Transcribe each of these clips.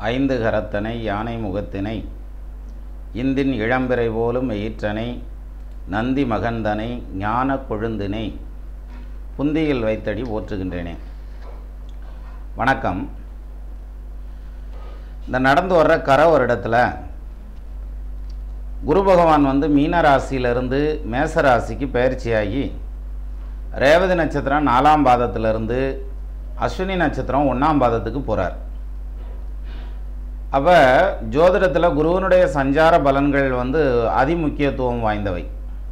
ஐந்து கரத்தனை யானை முகத்தினை இந்தின் இளம்பிறை போலும் எயிற்றனை நந்தி மகந்தனை ஞான கொழுந்தினை புந்தியில் வைத்தடி போற்றுகின்றேனே வணக்கம் இந்த நடந்து வர்ற கர வருடத்தில் குரு பகவான் வந்து மீன ராசியிலிருந்து மேச ராசிக்கு பயிற்சியாகி ரேவதி நட்சத்திரம் நாலாம் பாதத்திலிருந்து அஸ்வினி நட்சத்திரம் ஒன்றாம் பாதத்துக்கு போகிறார் அப்போ ஜோதிடத்தில் குருவனுடைய சஞ்சார பலன்கள் வந்து அதிமுக்கியத்துவம் வாய்ந்தவை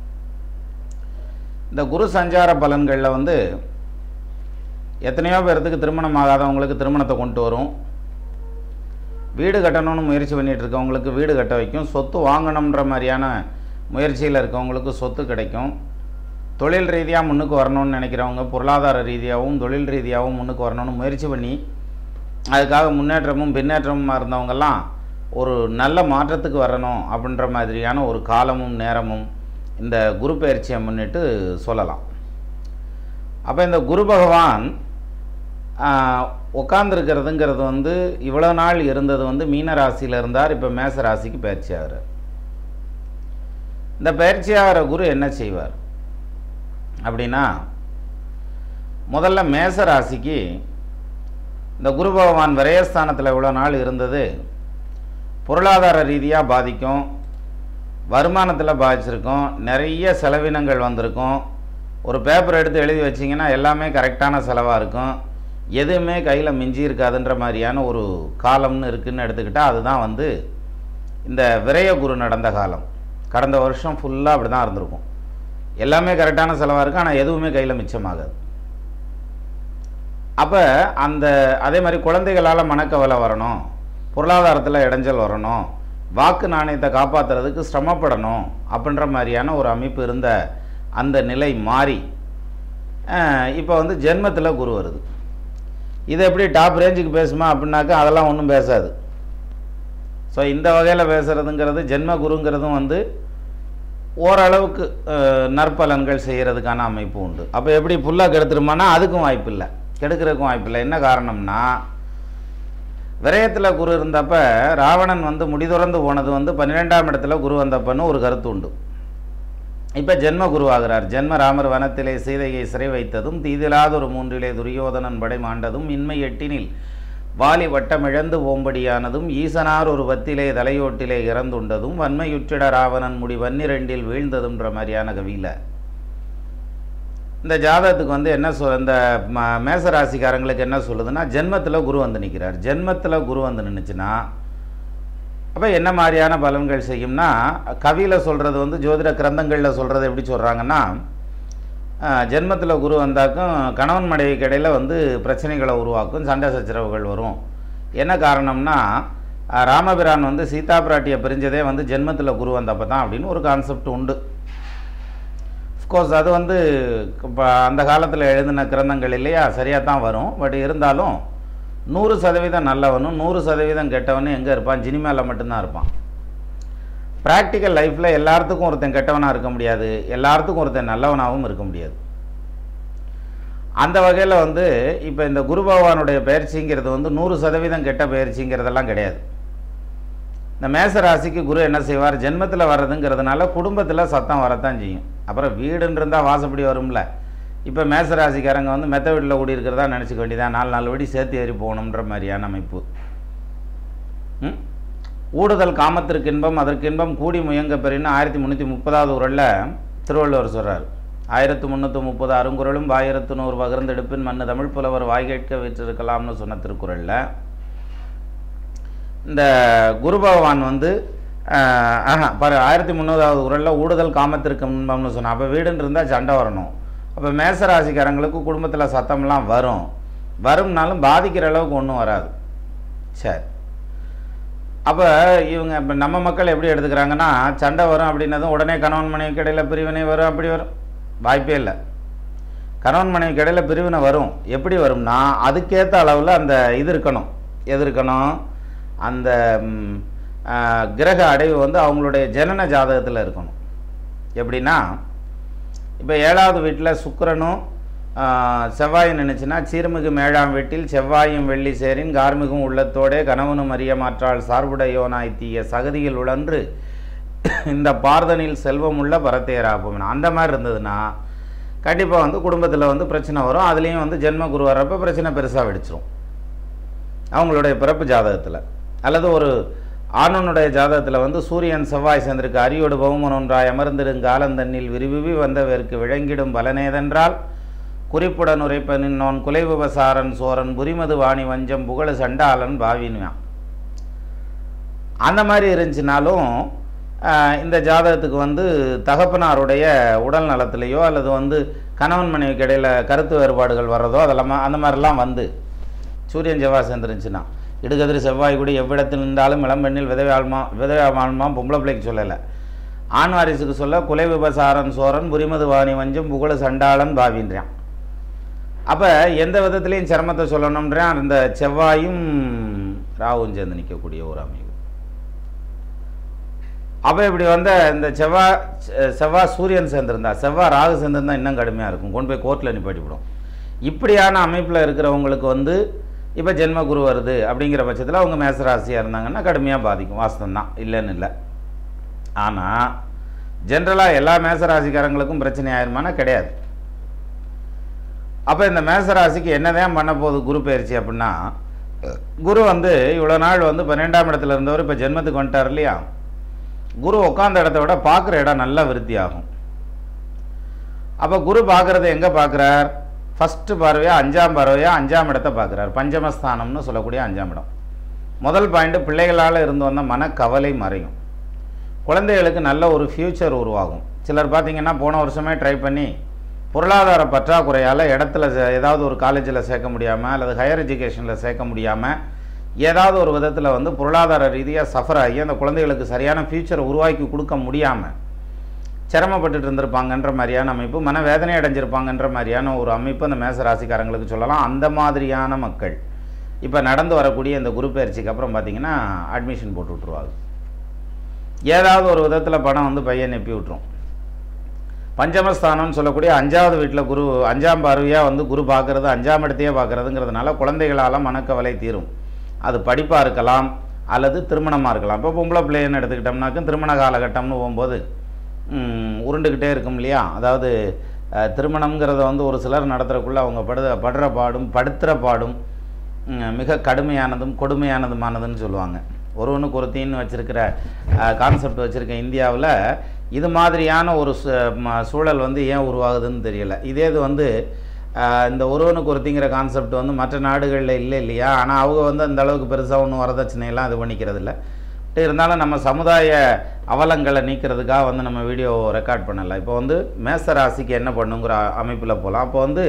இந்த குரு சஞ்சார பலன்களில் வந்து எத்தனையோ பேர்த்துக்கு திருமணம் ஆகாதவங்களுக்கு திருமணத்தை கொண்டு வரும் வீடு கட்டணும்னு முயற்சி பண்ணிகிட்டு இருக்கவங்களுக்கு வீடு கட்ட வைக்கும் சொத்து வாங்கணுன்ற மாதிரியான முயற்சியில் இருக்கவங்களுக்கு சொத்து கிடைக்கும் தொழில் ரீதியாக முன்னுக்கு வரணும்னு நினைக்கிறவங்க பொருளாதார ரீதியாகவும் தொழில் ரீதியாகவும் முன்னுக்கு வரணும்னு முயற்சி பண்ணி அதுக்காக முன்னேற்றமும் பின்னேற்றமும் இருந்தவங்கெல்லாம் ஒரு நல்ல மாற்றத்துக்கு வரணும் அப்படின்ற மாதிரியான ஒரு காலமும் நேரமும் இந்த குரு பயிற்சியை முன்னிட்டு சொல்லலாம் அப்போ இந்த குரு பகவான் உட்காந்துருக்கிறதுங்கிறது வந்து இவ்வளோ நாள் இருந்தது வந்து மீன ராசியில் இருந்தார் இப்போ மேச ராசிக்கு பயிற்சி ஆகிறார் இந்த பயிற்சி ஆகிற குரு என்ன செய்வார் அப்படின்னா முதல்ல மேச ராசிக்கு இந்த குரு பகவான் விரயஸ்தானத்தில் இவ்வளோ நாள் இருந்தது பொருளாதார ரீதியாக பாதிக்கும் வருமானத்தில் பாதிச்சிருக்கும் நிறைய செலவினங்கள் வந்திருக்கும் ஒரு பேப்பர் எடுத்து எழுதி வச்சிங்கன்னா எல்லாமே கரெக்டான செலவாக இருக்கும் எதுவுமே கையில் மிஞ்சி இருக்காதுன்ற மாதிரியான ஒரு காலம்னு இருக்குதுன்னு எடுத்துக்கிட்டால் அதுதான் வந்து இந்த விரய குரு நடந்த காலம் கடந்த வருஷம் ஃபுல்லாக அப்படி தான் இருந்திருக்கும் எல்லாமே கரெக்டான செலவாக இருக்கும் ஆனால் எதுவுமே கையில் மிச்சமாகாது அப்போ அந்த அதே மாதிரி குழந்தைகளால் மனக்கவலை வரணும் பொருளாதாரத்தில் இடைஞ்சல் வரணும் வாக்கு நாணயத்தை காப்பாற்றுறதுக்கு சிரமப்படணும் அப்படின்ற மாதிரியான ஒரு அமைப்பு இருந்த அந்த நிலை மாறி இப்போ வந்து ஜென்மத்தில் குரு வருது இது எப்படி டாப் ரேஞ்சுக்கு பேசுமா அப்படின்னாக்கா அதெல்லாம் ஒன்றும் பேசாது ஸோ இந்த வகையில் பேசுகிறதுங்கிறது ஜென்ம குருங்கிறதும் வந்து ஓரளவுக்கு நற்பலன்கள் செய்கிறதுக்கான அமைப்பு உண்டு அப்போ எப்படி ஃபுல்லாக கெடுத்துருமானா அதுக்கும் வாய்ப்பு இல்லை கெடுக்கிறதுக்கும் வாய்ப்பு இல்லை என்ன காரணம்னா விரயத்தில் குரு இருந்தப்ப ராவணன் வந்து முடிதுறந்து போனது வந்து பன்னிரெண்டாம் இடத்துல குரு வந்தப்பன்னு ஒரு கருத்து உண்டு இப்போ ஜென்ம குருவாகிறார் ஜென்ம ராமர் வனத்திலே சீதையை சிறை வைத்ததும் தீதிலாத ஒரு மூன்றிலே துரியோதனன் படை மாண்டதும் இன்மை எட்டினில் வாலி வட்டமிழந்து ஓம்படியானதும் ஈசனார் ஒரு வத்திலே தலையோட்டிலே இறந்துண்டதும் வன்மையுற்றிட ராவணன் முடி வன்னிரெண்டில் வீழ்ந்ததுன்ற மாதிரியான கவியில் இந்த ஜாதகத்துக்கு வந்து என்ன சொல் இந்த மேச ராசிக்காரங்களுக்கு என்ன சொல்லுதுன்னா ஜென்மத்தில் குரு வந்து நிற்கிறார் ஜென்மத்தில் குரு வந்து நின்றுச்சுன்னா அப்போ என்ன மாதிரியான பலன்கள் செய்யும்னா கவியில் சொல்கிறது வந்து ஜோதிட கிரந்தங்களில் சொல்கிறது எப்படி சொல்கிறாங்கன்னா ஜென்மத்தில் குரு வந்தாக்கும் கணவன் மனைவிக்கு இடையில் வந்து பிரச்சனைகளை உருவாக்கும் சண்டை சச்சரவுகள் வரும் என்ன காரணம்னா ராமபிரான் வந்து சீதா பிராட்டியை பிரிஞ்சதே வந்து ஜென்மத்தில் குரு வந்தப்போ தான் அப்படின்னு ஒரு கான்செப்ட் உண்டு அஃப்கோர்ஸ் அது வந்து இப்போ அந்த காலத்தில் எழுதின கிரந்தங்கள் இல்லையா சரியாக தான் வரும் பட் இருந்தாலும் நூறு சதவீதம் நல்லவனும் நூறு சதவீதம் கெட்டவனும் எங்கே இருப்பான் ஜினிமேல மட்டும்தான் இருப்பான் ப்ராக்டிக்கல் லைஃப்பில் எல்லாத்துக்கும் ஒருத்தன் கெட்டவனாக இருக்க முடியாது எல்லாத்துக்கும் ஒருத்தன் நல்லவனாகவும் இருக்க முடியாது அந்த வகையில் வந்து இப்போ இந்த குரு பகவானுடைய பயிற்சிங்கிறது வந்து நூறு சதவீதம் கெட்ட பயிற்சிங்கிறதெல்லாம் கிடையாது இந்த மேச ராசிக்கு குரு என்ன செய்வார் ஜென்மத்தில் வர்றதுங்கிறதுனால குடும்பத்தில் சத்தம் வரத்தான் செய்யும் அப்புறம் வீடுன்னு இருந்தால் வாசப்படி வரும்ல இப்போ மேச ராசிக்காரங்க வந்து மெத்த வீட்டில் கூடி இருக்கிறதா நினச்சிக்க வேண்டியதான் நாலு நாலு வடி சேர்த்து ஏறி போகணுன்ற மாதிரியான அமைப்பு ஊடுதல் காமத்திற்கு இன்பம் அதற்கு இன்பம் கூடி முயங்க பெறின்னு ஆயிரத்தி முந்நூற்றி முப்பதாவது குரலில் திருவள்ளுவர் சொல்கிறார் ஆயிரத்து முந்நூற்றி முப்பது அருங்குறளும் ஆயிரத்து நூறு பகிர்ந்தெடுப்பின் மண்ணு தமிழ் புலவர் வாய் கேட்க விற்றிருக்கலாம்னு சொன்ன திருக்குறளில் இந்த குரு பகவான் வந்து ஆஹா பாரு ஆயிரத்தி முந்நூறாவது குரலில் ஊடுதல் காமத்திற்கு இன்பம்னு சொன்னேன் அப்போ வீடுன்னு இருந்தால் சண்டை வரணும் அப்போ மேசராசிக்காரங்களுக்கு குடும்பத்தில் சத்தம்லாம் வரும் வரும்னாலும் பாதிக்கிற அளவுக்கு ஒன்றும் வராது சரி அப்போ இவங்க இப்போ நம்ம மக்கள் எப்படி எடுத்துக்கிறாங்கன்னா சண்டை வரும் அப்படின்னதும் உடனே கணவன் மனைவிக்கு இடையில் பிரிவினை வரும் அப்படி வரும் வாய்ப்பே இல்லை கணவன் மனைவிக்கு இடையில் பிரிவினை வரும் எப்படி வரும்னா அதுக்கேற்ற அளவில் அந்த இது இருக்கணும் எது இருக்கணும் அந்த கிரக அடைவு வந்து அவங்களுடைய ஜனன ஜாதகத்தில் இருக்கணும் எப்படின்னா இப்போ ஏழாவது வீட்டில் சுக்கரனும் ஆஹ், செவ்வாய் நினைச்சுன்னா சீர்மிகு மேழாம் வீட்டில் செவ்வாயும் வெள்ளி சேரின் கார்மிகும் உள்ளத்தோடே கணவனும் அறிய மாற்றால் சார்புடையோனாய் தீய சகதியில் உழன்று இந்த பார்தனில் செல்வம் உள்ள பரத்தேராகும் அந்த மாதிரி இருந்ததுன்னா கண்டிப்பாக வந்து குடும்பத்தில் வந்து பிரச்சனை வரும் அதுலேயும் வந்து ஜென்ம குரு வர்றப்ப பிரச்சனை பெருசாக வெடிச்சிரும் அவங்களுடைய பிறப்பு ஜாதகத்தில் அல்லது ஒரு ஆணனுடைய ஜாதகத்தில் வந்து சூரியன் செவ்வாய் சேர்ந்திருக்கு அரியோடு பௌமன் ஒன்றாய் அமர்ந்திருங்க காலந்தண்ணில் விரிவிவி வந்தவர்க்கு விளங்கிடும் பலனேதென்றால் குறிப்புடன் உரைப்ப நின்னோன் குலைவுபசாரன் சோரன் புரிமது வாணி வஞ்சம் புகழு சண்டாளன் பாவின்வான் அந்த மாதிரி இருந்துச்சுனாலும் ஆஹ், இந்த ஜாதகத்துக்கு வந்து தகப்பனாருடைய உடல் நலத்திலேயோ அல்லது வந்து கணவன் மனைவிக்கு இடையில கருத்து வேறுபாடுகள் வர்றதோ அதெல்லாம் அந்த மாதிரிலாம் வந்து சூரியன் செவ்வாய் சேர்ந்துருந்துச்சுன்னா இடுகதிர் செவ்வாய் கூடி எவ்விடத்தில் நின்றாலும் இளம்பெண்ணில் விதவை ஆழ்மா விதவை ஆழ்மா பொம்பளை பிள்ளைக்கு சொல்லலை ஆண் வாரிசுக்கு சொல்ல குலை விபசாரன் சோரன் புரிமது வாணி வஞ்சம் புகழ சண்டாளன் பாவின்றான் அப்போ எந்த விதத்துலேயும் சிரமத்தை சொல்லணும்ன்றான் அந்த செவ்வாயும் ராவும் சேர்ந்து நிற்கக்கூடிய ஒரு அமைவு அப்போ இப்படி வந்த இந்த செவ்வாய் செ- செவ்வாய் சூரியன் சேர்ந்திருந்தா செவ்வாய் ராகு சேர்ந்திருந்தா இன்னும் கடுமையாக இருக்கும் கொண்டு போய் கோர்ட்டில் நிப்பாட்டிவிடும் இப்படியான அமைப்பில் இருக்கிறவங்களுக்கு வந்து இப்போ ஜென்ம குரு வருது அப்படிங்கிற பட்சத்தில் அவங்க மேசராசியாக இருந்தாங்கன்னா கடுமையாக பாதிக்கும் வாஸ்தவம் தான் இல்லைன்னு இல்லை ஆனால் ஜென்ரலாக எல்லா மேசராசிக்காரங்களுக்கும் பிரச்சனை ஆயிருமானா கிடையாது அப்போ இந்த மேசராசிக்கு என்னதான் பண்ண போகுது குரு பயிற்சி அப்படின்னா குரு வந்து இவ்வளோ நாள் வந்து பன்னெண்டாம் இடத்துல இருந்தவர் இப்போ ஜென்மத்துக்கு வந்துட்டார் இல்லையா குரு உட்காந்த இடத்த விட பார்க்குற இடம் நல்லா விருத்தி ஆகும் அப்போ குரு பார்க்குறது எங்கே பார்க்குறார் ஃபஸ்ட்டு பார்வையா அஞ்சாம் பார்வையா அஞ்சாம் இடத்தை பார்க்குறார் பஞ்சமஸ்தானம்னு சொல்லக்கூடிய அஞ்சாம் இடம் முதல் பாயிண்ட் பிள்ளைகளால் இருந்து வந்த மனக்கவலை மறையும் குழந்தைகளுக்கு நல்ல ஒரு ஃப்யூச்சர் உருவாகும் சிலர் பார்த்தீங்கன்னா போன வருஷமே ட்ரை பண்ணி பொருளாதார பற்றாக்குறையால் இடத்துல சே- ஏதாவது ஒரு காலேஜில் சேர்க்க முடியாமல் அல்லது ஹையர் எஜுகேஷனில் சேர்க்க முடியாமல் ஏதாவது ஒரு விதத்தில் வந்து பொருளாதார ரீதியாக சஃபர் ஆகி அந்த குழந்தைகளுக்கு சரியான ஃப்யூச்சரை உருவாக்கி கொடுக்க முடியாமல் சிரமப்பட்டுட்டு இருந்திருப்பாங்கன்ற மாதிரியான அமைப்பு மனவேதனை அடைஞ்சிருப்பாங்கன்ற மாதிரியான ஒரு அமைப்பு அந்த மேச ராசிக்காரங்களுக்கு சொல்லலாம் அந்த மாதிரியான மக்கள் இப்போ நடந்து வரக்கூடிய இந்த குரு பயிற்சிக்கு அப்புறம் பார்த்தீங்கன்னா அட்மிஷன் போட்டு விட்ருவாங்க ஏதாவது ஒரு விதத்தில் பணம் வந்து பையன் நெப்பி விட்டுரும் பஞ்சமஸ்தானம்னு சொல்லக்கூடிய அஞ்சாவது வீட்டில் குரு அஞ்சாம் பார்வையாக வந்து குரு பார்க்கறது அஞ்சாம் இடத்தையே பார்க்கறதுங்கிறதுனால குழந்தைகளால் மனக்கவலை தீரும் அது படிப்பாக இருக்கலாம் அல்லது திருமணமாக இருக்கலாம் இப்போ பொம்பளை பிள்ளைன்னு எடுத்துக்கிட்டோம்னாக்கும் திருமண காலகட்டம்னு போகும்போது ம், உருண்டுக்கிட்டே இருக்கும் இல்லையா அதாவது அஹ், திருமணம்ங்கிறத வந்து ஒரு சிலர் நடத்துறதுக்குள்ள அவங்க படு படுற பாடும் படுத்துகிற பாடும் ம், மிக கடுமையானதும் கொடுமையானதுமானதுன்னு சொல்லுவாங்க ஒருவனுக்கு ஒருத்தின்னு வச்சுருக்கிற கான்செப்ட் வச்சுருக்க இந்தியாவில் இது மாதிரியான ஒரு சு- ம- சூழல் வந்து ஏன் உருவாகுதுன்னு தெரியல இதே இது வந்து அஹ், இந்த ஒருவனுக்கு ஒருத்திங்கிற கான்செப்ட் வந்து மற்ற நாடுகளில் இல்லை இல்லையா ஆனால் அவங்க வந்து அந்த அளவுக்கு பெருசாக ஒன்றும் வரதட்சணையெல்லாம் இது பண்ணிக்கிறது இல்லை பட் இருந்தாலும் நம்ம சமுதாய அவலங்களை நீக்கிறதுக்காக வந்து நம்ம வீடியோ ரெக்கார்ட் பண்ணலை இப்போ வந்து மேச ராசிக்கு என்ன பண்ணுங்கிற அமைப்பில் போகலாம் அப்போ வந்து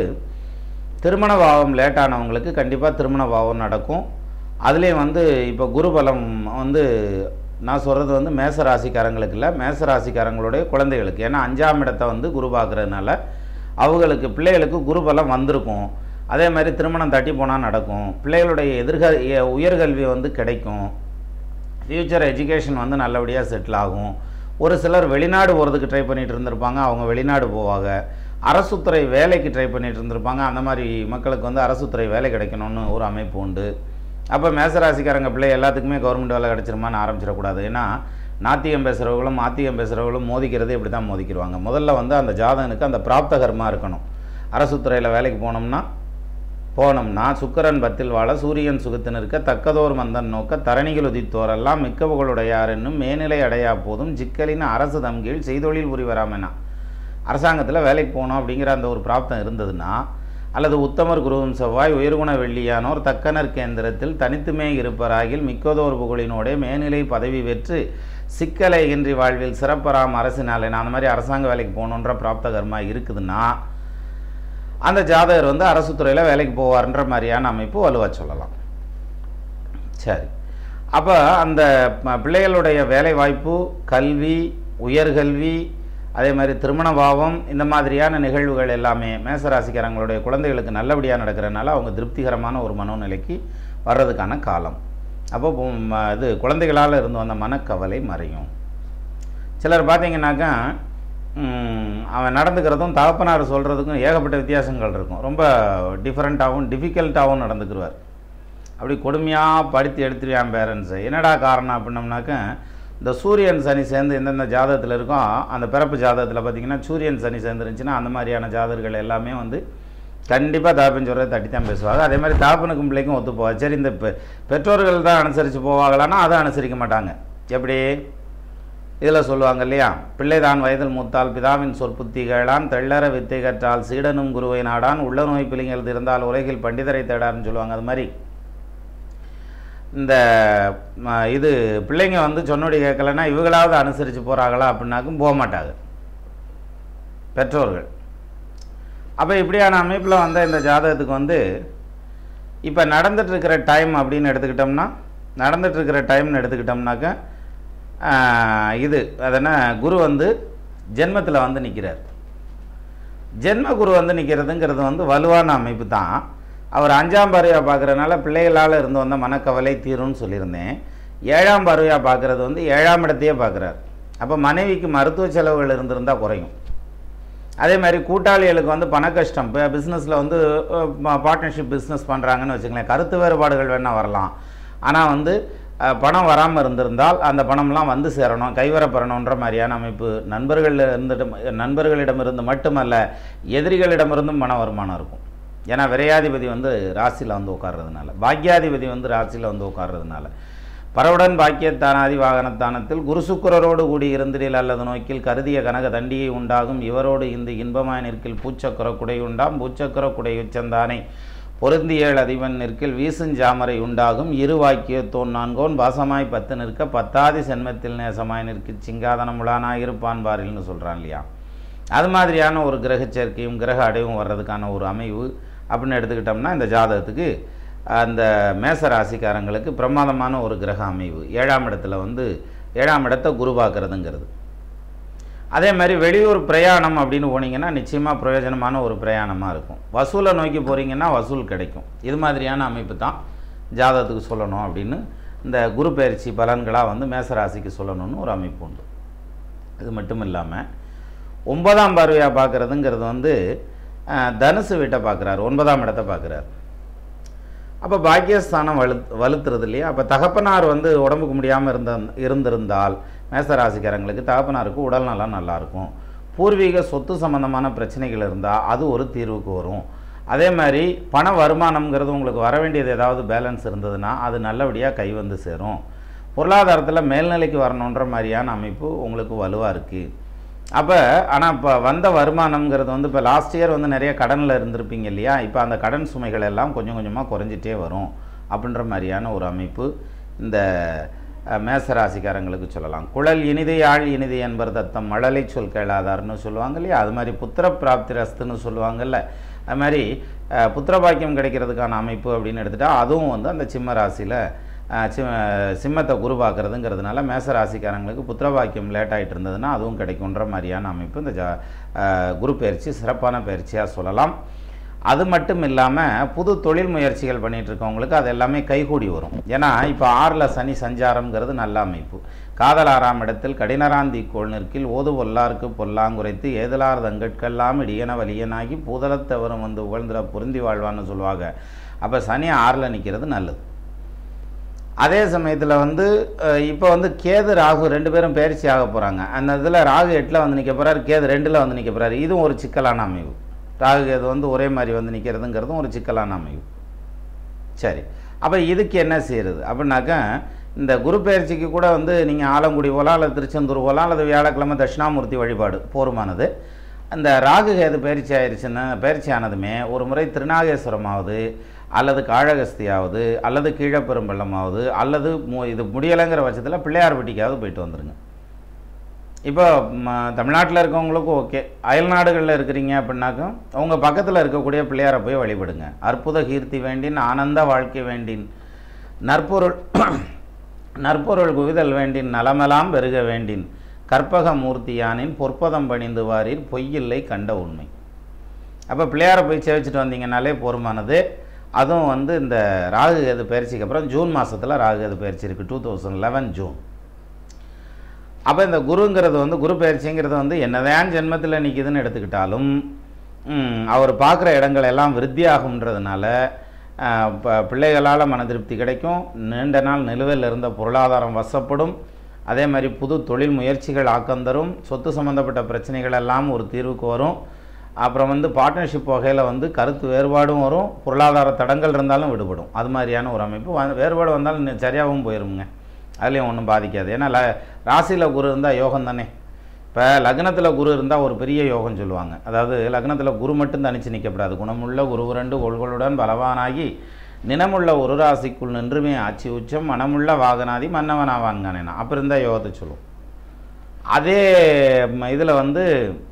திருமண பாவம் லேட்டானவங்களுக்கு கண்டிப்பாக திருமண பாவம் நடக்கும் அதுலேயும் வந்து இப்போ குருபலம் வந்து நான் சொல்கிறது வந்து மேச ராசிக்காரங்களுக்கு இல்லை மேச ராசிக்காரங்களுடைய குழந்தைகளுக்கு ஏன்னா அஞ்சாம் இடத்தை வந்து குரு பார்க்குறதுனால அவங்களுக்கு பிள்ளைகளுக்கு குருபலம் வந்திருக்கும் அதே மாதிரி திருமணம் தட்டி போனால் நடக்கும் பிள்ளைகளுடைய எதிர்க எ- உயர்கல்வி வந்து கிடைக்கும் ஃப்யூச்சர் எஜுகேஷன் வந்து நல்லபடியாக செட்டில் ஆகும் ஒரு சிலர் வெளிநாடு போகிறதுக்கு ட்ரை பண்ணிட்டு இருந்திருப்பாங்க அவங்க வெளிநாடு போவாங்க அரசுத்துறை வேலைக்கு ட்ரை பண்ணிட்டு இருந்திருப்பாங்க அந்த மாதிரி மக்களுக்கு வந்து அரசுத்துறை வேலை கிடைக்கணும்னு ஒரு அமைப்பு உண்டு அப்போ மேசராசிக்காரங்க பிள்ளை எல்லாத்துக்குமே கவர்மெண்ட் வேலை கிடைச்சிருமான்னு ஆரம்பிச்சிடக்கூடாது ஏன்னா நாத்தியம் பேசுகிறவங்களும் மாத்தியம் பேசுகிறவங்களும் மோதிக்கிறதே இப்படி தான் மோதிக்கிடுவாங்க முதல்ல வந்து அந்த ஜாதகனுக்கு அந்த பிராப்த கர்மா இருக்கணும் அரசுத்துறையில் வேலைக்கு போனோம்னா போனோம்னா சுக்கிரன் பத்தில் வாழ சூரியன் சுகத்து நிற்க தக்கதோர் மந்தன் நோக்க தரணிகள் உதித்தோரெல்லாம் மிக்க புகழுடையார் என்னும் மேநிலை அடையா போதும் சிக்கலின் அரசு தம்கீழ் செய்தொழில் புரிவராமெனா அரசாங்கத்தில் வேலைக்கு போகணும் அப்படிங்கிற அந்த ஒரு பிராப்தம் இருந்ததுன்னா அல்லது உத்தமர் குருவும் செவ்வாய் உயர்குண வெள்ளியானோர் தக்கனர் கேந்திரத்தில் தனித்துமே இருப்பராகில் மிக்கதோர் புகழினோடே மேநிலை பதவி பெற்று சிக்கலை இன்றி வாழ்வில் சிறப்பராம் அரசினாலே நான் அந்த மாதிரி அரசாங்க வேலைக்கு போகணுன்ற பிராப்த கர்மா இருக்குதுன்னா அந்த ஜாதகர் வந்து அரசு துறையில் வேலைக்கு போவார்ன்ற மாதிரியான அமைப்பு வலுவாக சொல்லலாம் சரி அப்போ அந்த ப- பிள்ளைகளுடைய வேலை வாய்ப்பு கல்வி உயர்கல்வி அதே மாதிரி திருமண பாவம் இந்த மாதிரியான நிகழ்வுகள் எல்லாமே மேசராசிக்காரங்களுடைய குழந்தைகளுக்கு நல்லபடியாக நடக்கிறனால அவங்க திருப்திகரமான ஒரு மனோநிலைக்கு வர்றதுக்கான காலம் அப்போ பொ- ம- இது குழந்தைகளால் இருந்து வந்த மனக்கவலை மறையும் சிலர் பார்த்தீங்கன்னாக்கா ம், அவன் நடந்துக்கிறதும் தகப்பனார் சொல்கிறதுக்கும் ஏகப்பட்ட வித்தியாசங்கள் இருக்கும் ரொம்ப டிஃப்ரெண்ட்டாகவும் டிஃபிகல்ட்டாகவும் நடந்துக்கிடுவார் அப்படி கொடுமையாக படுத்தி எடுத்துருவான் பேரண்ட்ஸை என்னடா காரணம் அப்படின்னம்னாக்க இந்த சூரியன் சனி சேர்ந்து எந்தெந்த ஜாதகத்தில் இருக்கோ அந்த பிறப்பு ஜாதகத்தில் பார்த்தீங்கன்னா சூரியன் சனி சேர்ந்துருந்துச்சுன்னா அந்த மாதிரியான ஜாதகர்கள் எல்லாமே வந்து கண்டிப்பாக தாப்பன் சொல்கிறத தட்டி தான் பேசுவாங்க அதே மாதிரி தாப்பனுக்கும் பிள்ளைக்கும் ஒத்து போவா சரி இந்த பெ- பெற்றோர்கள் தான் அனுசரித்து போவாங்களான்னா அதை அனுசரிக்க மாட்டாங்க எப்படி இதில் சொல்லுவாங்க இல்லையா பிள்ளைதான் வயதில் மூத்தால் பிதாவின் சொற்புத்திகளான் தெள்ளற வித்தை கற்றால் சீடனும் குருவை நாடான் உள்ள நோய் பிள்ளைங்கள் இருந்தால் உலகில் பண்டிதரை தேடான்னு சொல்லுவாங்க அது மாதிரி இந்த ம, இது பிள்ளைங்க வந்து சொன்னோடி கேட்கலன்னா இவங்களாவது அனுசரித்து போகிறாங்களா அப்படின்னாக்கும் போக மாட்டாங்க பெற்றோர்கள் அப்போ இப்படியான அமைப்பில் வந்த இந்த ஜாதகத்துக்கு வந்து இப்போ நடந்துட்டுருக்கிற டைம் அப்படின்னு எடுத்துக்கிட்டோம்னா நடந்துட்டுருக்கிற டைம்னு எடுத்துக்கிட்டோம்னாக்க ஆஹ், இது அது என்ன குரு வந்து ஜென்மத்தில் வந்து நிற்கிறார் ஜென்ம குரு வந்து நிற்கிறதுங்கிறது வந்து வலுவான அமைப்பு தான் அவர் அஞ்சாம் பார்வையாக பார்க்குறதுனால பிள்ளைகளால் இருந்து வந்த மனக்கவலை தீரும்னு சொல்லியிருந்தேன் ஏழாம் பார்வையாக பார்க்குறது வந்து ஏழாம் இடத்தையே பார்க்குறார் அப்போ மனைவிக்கு மருத்துவ செலவுகள் இருந்திருந்தால் குறையும் அதே மாதிரி கூட்டாளிகளுக்கு வந்து பண கஷ்டம் இப்போ பிஸ்னஸில் வந்து பார்ட்னர்ஷிப் பிஸ்னஸ் பண்ணுறாங்கன்னு வச்சுங்களேன் கருத்து வேறுபாடுகள் வேணால் வரலாம் ஆனால் வந்து அஹ், பணம் வராமல் இருந்திருந்தால் அந்த பணம்லாம் வந்து சேரணும் கைவரப்பெறணுன்ற மாதிரியான அமைப்பு நண்பர்கள் இருந்துட்டு நண்பர்களிடமிருந்து மட்டுமல்ல எதிரிகளிடமிருந்தும் பண வருமானம் இருக்கும் ஏன்னா விரையாதிபதி வந்து ராசியில் வந்து உட்கார்றதுனால பாக்யாதிபதி வந்து ராசியில் வந்து உட்கார்றதுனால பரவுடன் பாக்கியத்தானாதி வாகனத்தானத்தில் குரு சுக்கிரரோடு கூடி இருந்திரில் அல்லது நோக்கில் கருதிய கனக தண்டியை உண்டாகும் இவரோடு இந்த இன்பமாய் நிற்கில் பூச்சக்கர குடை உண்டாம் பூச்சக்கர குடை உச்சந்தானை பொருந்தியேழ் அதிபன் நிற்கில் வீசுஞ்சாமரை உண்டாகும் இரு வாக்கியத்தோன் நான்கோன் பாசமாய் பத்து நிற்க பத்தாதி சென்மத்தில் நேசமாய் நிற்க சிங்காதனம் உளானாய் இருப்பான் பாரில்னு சொல்கிறான் இல்லையா அது மாதிரியான ஒரு கிரக சேர்க்கையும் கிரக அடைவும் வர்றதுக்கான ஒரு அமைவு அப்படின்னு எடுத்துக்கிட்டோம்னா இந்த ஜாதகத்துக்கு அந்த மேச ராசிக்காரங்களுக்கு பிரமாதமான ஒரு கிரக அமைவு ஏழாம் இடத்துல வந்து ஏழாம் இடத்தை குரு பார்க்கறதுங்கிறது அதே மாதிரி வெளியூர் பிரயாணம் அப்படின்னு போனீங்கன்னா நிச்சயமாக பிரயோஜனமான ஒரு பிரயாணமாக இருக்கும் வசூலை நோக்கி போகிறீங்கன்னா வசூல் கிடைக்கும் இது மாதிரியான அமைப்பு தான் ஜாதகத்துக்கு சொல்லணும் அப்படின்னு இந்த குரு பயிற்சி பலன்களாக வந்து மேசராசிக்கு சொல்லணும்னு ஒரு அமைப்பு உண்டு இது மட்டும் இல்லாமல் ஒன்பதாம் பார்வையாக பார்க்குறதுங்கிறது வந்து அஹ், தனுசு வீட்டை பார்க்குறாரு ஒன்பதாம் இடத்தை பார்க்குறாரு அப்போ பாக்கியஸ்தானம் வலு வலுத்துறது இல்லையா அப்போ தகப்பனார் வந்து உடம்புக்கு முடியாமல் இருந்த இருந்திருந்தால் மேசராசிக்காரங்களுக்கு தகப்பனாருக்கு உடல் நலம் நல்லாயிருக்கும் பூர்வீக சொத்து சம்பந்தமான பிரச்சனைகள் இருந்தால் அது ஒரு தீர்வுக்கு வரும் அதே மாதிரி பண வருமானம்ங்கிறது உங்களுக்கு வர வேண்டியது ஏதாவது பேலன்ஸ் இருந்ததுன்னா அது நல்லபடியாக கை வந்து சேரும் பொருளாதாரத்தில் மேல்நிலைக்கு வரணுன்ற மாதிரியான அமைப்பு உங்களுக்கு வலுவாக இருக்குது அப்போ ஆனால் இப்போ வந்த வருமானம்ங்கிறது வந்து இப்போ லாஸ்ட் இயர் வந்து நிறைய கடனில் இருந்திருப்பீங்க இல்லையா இப்போ அந்த கடன் சுமைகள் எல்லாம் கொஞ்சம் கொஞ்சமாக குறைஞ்சிட்டே வரும் அப்படின்ற மாதிரியான ஒரு அமைப்பு இந்த அஹ், மேச ராசிக்காரங்களுக்கு சொல்லலாம் குழல் இனிது யாழ் இனிது என்பர் தத்தம் மழலை சொல் கேளாதார்னு சொல்லுவாங்க இல்லையா அது மாதிரி புத்திர பிராப்தி ரஸ்துன்னு சொல்லுவாங்கல்ல அது மாதிரி அஹ், புத்திர பாக்கியம் கிடைக்கிறதுக்கான அமைப்பு அப்படின்னு எடுத்துட்டா அதுவும் வந்து அந்த சிம்ம ராசியில் அஹ் சி சிம்மத்தை குரு பார்க்குறதுங்கிறதுனால மேச ராசிக்காரங்களுக்கு புத்திர பாக்கியம் லேட் ஆகிட்டு இருந்ததுன்னா அதுவும் கிடைக்குன்ற மாதிரியான அமைப்பு இந்த ஜா அஹ் குரு பயிற்சி சிறப்பான பயிற்சியாக சொல்லலாம் அது மட்டும் இல்லாமல் புது தொழில் முயற்சிகள் பண்ணிட்டு இருக்கவங்களுக்கு அது எல்லாமே கைகூடி வரும் ஏன்னா இப்போ ஆறில் சனி சஞ்சாரம்ங்கிறது நல்ல அமைப்பு காதல் ஆறாம் இடத்தில் கடினராந்தி கோள் நிற்கில் ஓது பொல்லாருக்கு பொல்லாங்குரைத்து ஏதலார் தங்கட்கெல்லாம் இடியன வலியனாகி பூதலத்தவரும் வந்து உகழ்ந்துட பொருந்தி வாழ்வான்னு சொல்லுவாங்க அப்போ சனி ஆறில் நிற்கிறது நல்லது அதே சமயத்தில் வந்து இப்போ வந்து கேது ராகு ரெண்டு பேரும் பயிற்சி ஆக போகிறாங்க அந்த இதில் ராகு எட்டில் வந்து நிற்க போகிறாரு கேது ரெண்டில் வந்து நிற்க போகிறாரு இதுவும் ஒரு சிக்கலான அமைவு ராகு கேது வந்து ஒரே மாதிரி வந்து நிற்கிறதுங்கிறதும் ஒரு சிக்கலான அமைவு சரி அப்போ இதுக்கு என்ன செய்கிறது அப்படின்னாக்கா இந்த குரு பயிற்சிக்கு கூட வந்து நீங்கள் ஆலங்குடி போகலாம் அல்லது திருச்செந்தூர் போகலாம் அல்லது வியாழக்கிழமை தட்சிணாமூர்த்தி வழிபாடு போருமானது அந்த ராகு கேது பயிற்சி ஆயிடுச்சுன்னா பயிற்சி ஆனதுமே ஒரு முறை திருநாகேஸ்வரமாவது அல்லது காழகஸ்தியாவது அல்லது கீழப்பெரும்பள்ளமாவது அல்லது மு- இது முடியலைங்கிற பட்சத்தில் பிள்ளையார்பட்டிக்காவது போயிட்டு வந்துருங்க இப்போ தமிழ்நாட்டில் இருக்கவங்களுக்கும் ஓகே அயல் நாடுகளில் இருக்கிறீங்க அப்படின்னாக்கும் உங்கள் பக்கத்தில் இருக்கக்கூடிய பிள்ளையாரை போய் வழிபடுங்க அற்புத கீர்த்தி வேண்டின் ஆனந்த வாழ்க்கை வேண்டின் நற்பொருள் நற்பொருள் குவிதல் வேண்டின் நலமெல்லாம் பெருக வேண்டின் கற்பக மூர்த்தியானின் பொற்பதம் பணிந்து வாரீர் பொய்யில்லை கண்ட உண்மை அப்போ பிள்ளையாரை போய் சேவிச்சிட்டு வந்தீங்கனாலே போருமானது அதுவும் வந்து இந்த ராகு கேது பயிற்சிக்கு அப்புறம் ஜூன் மாதத்தில் ராகு கேது பயிற்சி இருக்குது டூ தௌசண்ட் லெவன் ஜூன் அப்போ இந்த குருங்கிறது வந்து குரு பயிற்சிங்கிறது வந்து என்னதான் ஜென்மத்தில் நிற்கிதுன்னு எடுத்துக்கிட்டாலும் ம், அவர் பார்க்குற இடங்கள் எல்லாம் விருத்தியாகும்ன்றதுனால இப்போ பிள்ளைகளால் மன திருப்தி கிடைக்கும் நீண்ட நாள் நிலுவையில் இருந்த பொருளாதாரம் வசப்படும் அதே மாதிரி புது தொழில் முயற்சிகள் ஆக்கம் தரும் சொத்து சம்மந்தப்பட்ட பிரச்சனைகள் எல்லாம் ஒரு தீர்வுக்கு வரும் அப்புறம் வந்து பார்ட்னர்ஷிப் வகையில் வந்து கருத்து வேறுபாடும் வரும் பொருளாதார தடங்கள் இருந்தாலும் விடுபடும் அது மாதிரியான ஒரு அமைப்பு வ- வேறுபாடு வந்தாலும் இன்னும் சரியாகவும் போயிருங்க அதுலேயும் ஒன்றும் பாதிக்காது ஏன்னா ல ராசியில் குரு இருந்தால் யோகம் தானே இப்போ லக்னத்தில் குரு இருந்தால் ஒரு பெரிய யோகம் சொல்லுவாங்க அதாவது லக்னத்தில் குரு மட்டும் தனிச்சு நிற்கப்படாது குணமுள்ள குரு இரண்டு ஒள்களுடன் பலவானாகி நினமுள்ள ஒரு ராசிக்குள் நின்றுமே ஆட்சி உச்சம் மனமுள்ள வாகனாதி மன்னவனாவான்கானேனா அப்போ இருந்தால் யோகத்தை சொல்லும் அதே இதில் வந்து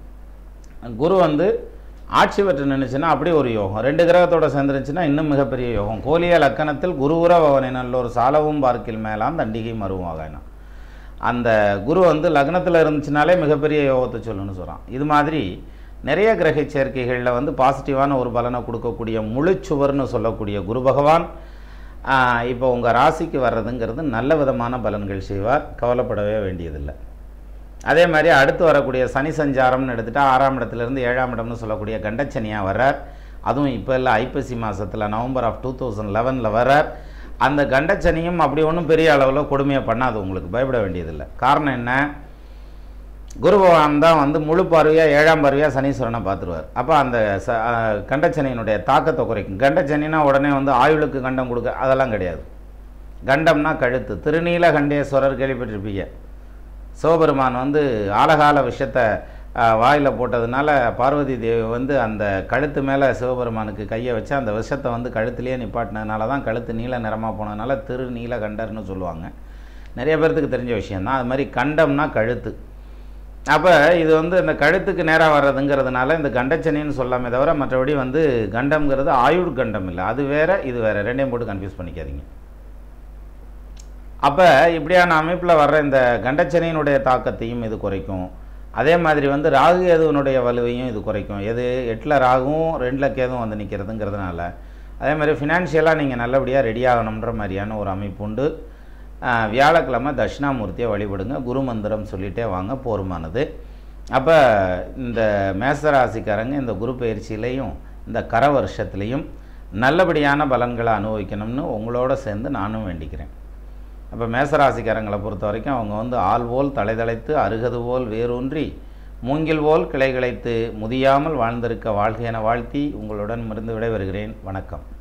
குரு வந்து ஆட்சி பெற்று நின்றுச்சுன்னா அப்படி ஒரு யோகம் ரெண்டு கிரகத்தோட சேர்ந்துருச்சுன்னா இன்னும் மிகப்பெரிய யோகம் கோலிய லக்கணத்தில் குருவுர பவனை நல்ல ஒரு சாலவும் பார்க்கில் மேலாம் தண்டிகை மருவாகனா அந்த குரு வந்து லக்னத்தில் இருந்துச்சுனாலே மிகப்பெரிய யோகத்தை சொல்லுன்னு சொல்கிறான் இது மாதிரி நிறைய கிரக சேர்க்கைகளில் வந்து பாசிட்டிவான ஒரு பலனை கொடுக்கக்கூடிய முழுச்சுவர்னு சொல்லக்கூடிய குரு பகவான் ஆஹ், இப்போ உங்கள் ராசிக்கு வர்றதுங்கிறது நல்ல விதமான பலன்கள் செய்வார் கவலைப்படவே வேண்டியதில்லை அதே மாதிரி அடுத்து வரக்கூடிய சனி சஞ்சாரம்னு எடுத்துட்டா ஆறாம் இடத்துலேருந்து ஏழாம் இடம்னு சொல்லக்கூடிய கண்டச்சனியாக வர்றார் அதுவும் இப்போ இல்லை ஐப்பசி மாதத்தில் நவம்பர் ஆஃப் டூ தௌசண்ட் லெவனில் வர்றார் அந்த கண்டச்சனியும் அப்படி ஒன்றும் பெரிய அளவில் கொடுமையை பண்ணாது உங்களுக்கு பயப்பட வேண்டியதில்லை காரணம் என்ன குரு பகவான் தான் வந்து முழு பார்வையாக ஏழாம் பார்வையாக சனீஸ்வரனை பார்த்துருவார் அப்போ அந்த ச அஹ் கண்டச்சனியினுடைய தாக்கத்தை குறைக்கும் கண்டச்சனினா உடனே வந்து ஆயுளுக்கு கண்டம் கொடுக்க அதெல்லாம் கிடையாது கண்டம்னா கழுத்து திருநீல கண்டேஸ்வரர் கேள்விப்பட்டிருப்பீங்க சிவபெருமான் வந்து ஆலகால விஷத்தை வாயில் போட்டதுனால பார்வதி தேவி வந்து அந்த கழுத்து மேலே சிவபெருமானுக்கு கையை வச்சு அந்த விஷத்தை வந்து கழுத்துலேயே நிப்பாட்டினதுனால தான் கழுத்து நீல நிறமாக போனதுனால திரு நீல கண்டர்னு சொல்லுவாங்க நிறைய பேர்த்துக்கு தெரிஞ்ச விஷயந்தான் அது மாதிரி கண்டம்னா கழுத்து அப்போ இது வந்து இந்த கழுத்துக்கு நேராக வர்றதுங்கிறதுனால இந்த கண்டச்சனின்னு சொல்லாமே தவிர மற்றபடி வந்து கண்டம்ங்கிறது ஆயுள் கண்டம் இல்லை அது வேற இது வேற ரெண்டையும் போட்டு கன்ஃபியூஸ் பண்ணிக்காதீங்க அப்போ இப்படியான அமைப்பில் வர்ற இந்த கண்டச்சனியினுடைய தாக்கத்தையும் இது குறைக்கும் அதே மாதிரி வந்து ராகு கேதுவனுடைய வலுவையும் இது குறைக்கும் எது எட்டில் ராகுவும் ரெண்டில் கேதுவும் வந்து நிற்கிறதுங்கிறதுனால அதே மாதிரி ஃபினான்ஷியலாக நீங்கள் நல்லபடியாக ரெடி ஆகணுன்ற மாதிரியான ஒரு அமைப்பு உண்டு ஆஹ், வியாழக்கிழமை தட்சிணாமூர்த்தியை வழிபடுங்க குரு மந்திரம் சொல்லிட்டே வாங்க போருமானது அப்போ இந்த மேசராசிக்காரங்க இந்த குரு பயிற்சியிலையும் இந்த கர வருஷத்துலேயும் நல்லபடியான பலன்களை அனுபவிக்கணும்னு உங்களோட சேர்ந்து நானும் வேண்டிக்கிறேன் அப்போ மேசராசிக்காரங்களை பொறுத்த வரைக்கும் அவங்க வந்து ஆள் போல் தலைதளைத்து அருகது போல் வேரூன்றி மூங்கில் போல் கிளை கிளைத்து முதியாமல் வாழ்ந்திருக்க வாழ்க என வாழ்த்தி உங்களுடன் இருந்து விடைபெறுகிறேன் வணக்கம்